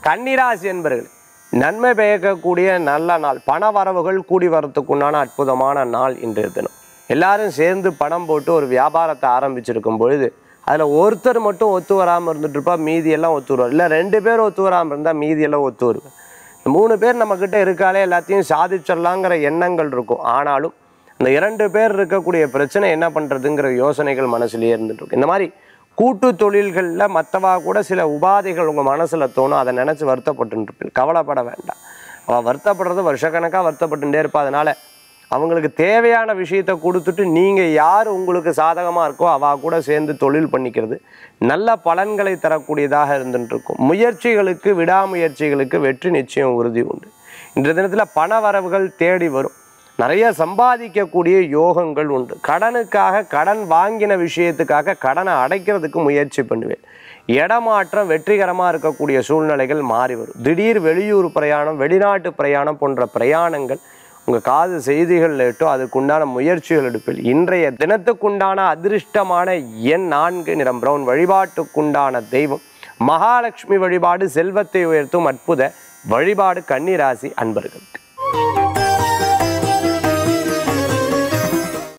கன்னிராசி என்பர்கள் நன்மை பயக்கக்கூடிய நல்ல நாள் பண வரவுகள் கூடி வரத்துக்குண்டான அற்புதமான நாள் இன்றைய தினம் எல்லாரும் சேர்ந்து பணம் போட்டு ஒரு வியாபாரத்தை ஆரம்பிச்சிருக்கும் பொழுது அதில் ஒருத்தர் மட்டும் ஒத்து வராமல் இருந்துட்டு இருப்பா மீதி எல்லாம் ஒத்து வருவார் இல்லை ரெண்டு பேர் ஒத்து வராமல் இருந்தால் மீதி எல்லாம் ஒத்து வருவார் இந்த மூணு பேர் நம்மக்கிட்ட இருக்காலே எல்லாத்தையும் சாதிச்சிடலாங்கிற எண்ணங்கள் இருக்கும் ஆனாலும் அந்த இரண்டு பேர் இருக்கக்கூடிய பிரச்சனை என்ன பண்ணுறதுங்கிற யோசனைகள் மனசுலயே இருந்துட்டு இருக்கும் இந்த மாதிரி கூட்டு தொழில்களில் மற்றவா கூட சில உபாதைகள் உங்கள் மனசில் தோணும் அதை நினச்சி வருத்தப்பட்டு இருப்பீங்க கவலைப்பட வேண்டாம் அவள் வருத்தப்படுறது வருஷக்கணக்காக வருத்தப்பட்டுட்டே இருப்பா அதனால அவங்களுக்கு தேவையான விஷயத்தை கொடுத்துட்டு நீங்கள் யார் உங்களுக்கு சாதகமாக இருக்கோ அவள் கூட சேர்ந்து தொழில் பண்ணிக்கிறது நல்ல பலன்களை தரக்கூடியதாக இருந்துட்டு இருக்கும் முயற்சிகளுக்கு விடாமுயற்சிகளுக்கு வெற்றி நிச்சயம் உறுதி உண்டு இன்றைய தினத்தில் பண வரவுகள் தேடி வரும் நிறைய சம்பாதிக்கக்கூடிய யோகங்கள் உண்டு கடனுக்காக கடன் வாங்கின விஷயத்துக்காக கடனை அடைக்கிறதுக்கு முயற்சி பண்ணுவேன் இடமாற்றம் வெற்றிகரமாக இருக்கக்கூடிய சூழ்நிலைகள் மாறி வரும் திடீர் வெளியூர் பிரயாணம் வெளிநாட்டு பிரயாணம் போன்ற பிரயாணங்கள் உங்கள் காது செய்திகள் எட்டோ அதுக்குண்டான முயற்சிகள் எடுப்பில் இன்றைய தினத்துக்குண்டான அதிர்ஷ்டமான எண் நான்கு நிறம் பிரவுன் வழிபாட்டுக்குண்டான தெய்வம் மகாலட்சுமி வழிபாடு செல்வத்தை உயர்த்தும் அற்புத வழிபாடு கன்னிராசி அன்பர்களுக்கு